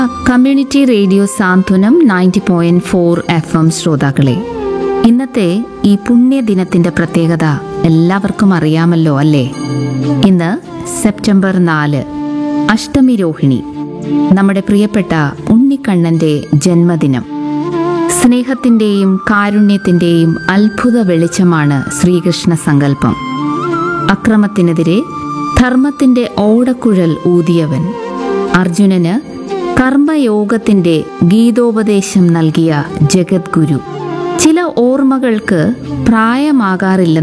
community radio Santhwanam ninety point four F M ശ്രോതാക്കളെ ഇന്നത്തെ ഈ പുണ്യദിനത്തിന്റെ പ്രത്യേകത എല്ലാവർക്കും അറിയാമല്ലോ അല്ലേ ഇന്ന് സെപ്റ്റംബർ നാല് അഷ്ടമി രോഹിണി നമ്മുടെ പ്രിയപ്പെട്ട ഉണ്ണിക്കണ്ണന്റെ ജന്മദിനം സ്നേഹത്തിന്റെയും കാരുണ്യത്തിന്റെയും അത്ഭുത വെളിച്ചമാണ് ശ്രീകൃഷ്ണ സങ്കല്പം അക്രമത്തിനെതിരെ ധർമ്മത്തിന്റെ ഓടക്കുഴൽ ഊതിയവൻ അർജുനന് കർമ്മയോഗത്തിന്റെ ഗീതോപദേശം നൽകിയ ജഗദ്ഗുരു ചില ഓർമ്മകൾക്ക് പ്രായമാകാറില്ല